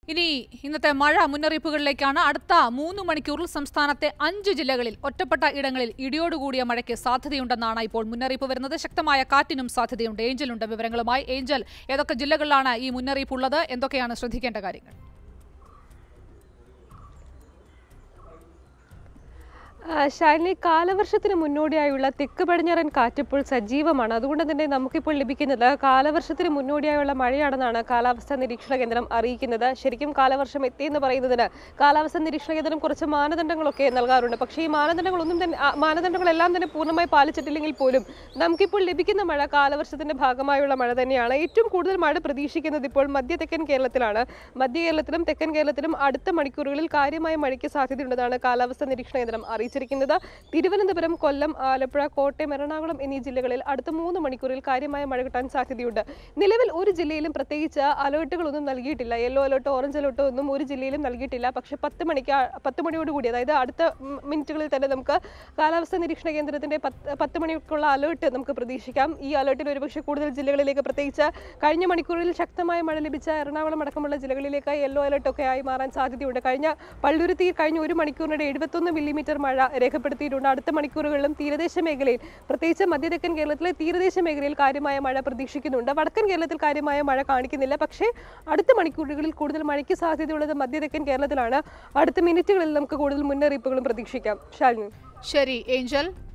ഇനി ഇന്നത്തെ മഴ മുന്നറിയിപ്പുകളിലേക്കാണ് അടുത്ത മൂന്ന് മണിക്കൂറിൽ സംസ്ഥാനത്തെ അഞ്ച് ജില്ലകളിൽ ഒറ്റപ്പെട്ട ഇടങ്ങളിൽ ഇടിയോടുകൂടിയ മഴയ്ക്ക് സാധ്യതയുണ്ടെന്നാണ് ഇപ്പോൾ മുന്നറിയിപ്പ് വരുന്നത് ശക്തമായ കാറ്റിനും സാധ്യതയുണ്ട് ഏഞ്ചലുണ്ട് വിവരങ്ങളുമായി ഏഞ്ചൽ ഏതൊക്കെ ജില്ലകളിലാണ് ഈ മുന്നറിയിപ്പ് ഉള്ളത് എന്തൊക്കെയാണ് ശ്രദ്ധിക്കേണ്ട കാര്യങ്ങൾ ആ, ശാലിനി കാലവർഷത്തിന് മുന്നോടിയായുള്ള തെക്ക് പടിഞ്ഞാറൻ കാറ്റ് ഇപ്പോൾ സജീവമാണ് അതുകൊണ്ട് തന്നെ നമുക്കിപ്പോൾ ലഭിക്കുന്നത് കാലവർഷത്തിന് മുന്നോടിയായുള്ള മഴയാണെന്നാണ് കാലാവസ്ഥാ നിരീക്ഷണ കേന്ദ്രം അറിയിക്കുന്നത് ശരിക്കും കാലവർഷം എത്തിയെന്ന് പറയുന്നതിന് കാലാവസ്ഥാ നിരീക്ഷണ കേന്ദ്രം കുറച്ച് മാനദണ്ഡങ്ങളൊക്കെ നൽകാറുണ്ട് പക്ഷേ ഈ മാനദണ്ഡങ്ങളൊന്നും തന്നെ ആ, മാനദണ്ഡങ്ങളെല്ലാം തന്നെ പൂർണ്ണമായി പാലിച്ചിട്ടില്ലെങ്കിൽ പോലും നമുക്കിപ്പോൾ ലഭിക്കുന്ന മഴ കാലവർഷത്തിന്റെ ഭാഗമായുള്ള മഴ തന്നെയാണ് ഏറ്റവും കൂടുതൽ മഴ പ്രതീക്ഷിക്കുന്നത് ഇപ്പോൾ മധ്യ തെക്കൻ കേരളത്തിലാണ് മധ്യ കേരളത്തിലും തെക്കൻ കേരളത്തിലും അടുത്ത മണിക്കൂറുകളിൽ കാര്യമായ മഴയ്ക്ക് സാധ്യതയുണ്ടെന്നാണ് കാലാവസ്ഥാ നിരീക്ഷണ കേന്ദ്രം അറിയിച്ചിരിക്കുന്നത് തിരുവനന്തപുരം കൊല്ലം ആലപ്പുഴ കോട്ടയം എറണാകുളം എന്നീ ജില്ലകളിൽ അടുത്ത മൂന്ന് മണിക്കൂറിൽ കാര്യമായ മഴ കിട്ടാൻ സാധ്യതയുണ്ട് നിലവിൽ ഒരു ജില്ലയിലും പ്രത്യേകിച്ച് അലേർട്ടുകളൊന്നും നൽകിയിട്ടില്ല യെല്ലോ അലേർട്ടോ ഓറഞ്ച് അലേർട്ടോ ഒന്നും ഒരു ജില്ലയിലും നൽകിയിട്ടില്ല പക്ഷേ പത്ത് മണിക്ക് ആ- പത്ത് മണിയോടുകൂടി അതായത് അടുത്ത ഉം, മിനിറ്റുകളിൽ തന്നെ നമുക്ക് കാലാവസ്ഥാ നിരീക്ഷണ കേന്ദ്രത്തിന്റെ പത്ത് പത്ത് മണിക്കുള്ള അലേർട്ട് നമുക്ക് പ്രതീക്ഷിക്കാം ഈ അലേർട്ടിൽ ഒരുപക്ഷെ കൂടുതൽ ജില്ലകളിലേക്ക് പ്രത്യേകിച്ച് കഴിഞ്ഞ മണിക്കൂറിൽ ശക്തമായ മഴ ലഭിച്ച എറണാകുളം അടക്കമുള്ള ജില്ലകളിലേക്ക് യെല്ലോ അലേർട്ട് ഒക്കെ ആയി മാറാൻ സാധ്യതയുണ്ട് കഴിഞ്ഞ പള്ളുരുത്തി കഴിഞ്ഞ ഒരു മണിക്കൂറിനിടെ എഴുപത്തൊന്ന് മില്ലിമീറ്റർ മഴ രേഖപ്പെടുത്തിയിട്ടുണ്ട് അടുത്ത മണിക്കൂറുകളിലും തീരദേശ മേഖലയിൽ പ്രത്യേകിച്ച് മധ്യതെക്കൻ കേരളത്തിലെ തീരദേശ മേഖലയിൽ കാര്യമായ മഴ പ്രതീക്ഷിക്കുന്നുണ്ട് വടക്കൻ കേരളത്തിൽ കാര്യമായ മഴ കാണിക്കുന്നില്ല പക്ഷേ അടുത്ത മണിക്കൂറുകളിൽ കൂടുതൽ മഴയ്ക്ക് സാധ്യതയുള്ളത് മധ്യതെക്കൻ കേരളത്തിലാണ് അടുത്ത മിനിറ്റുകളിൽ നമുക്ക് കൂടുതൽ മുന്നറിയിപ്പുകളും പ്രതീക്ഷിക്കാം ശാലിനി ശരി ഏഞ്ചൽ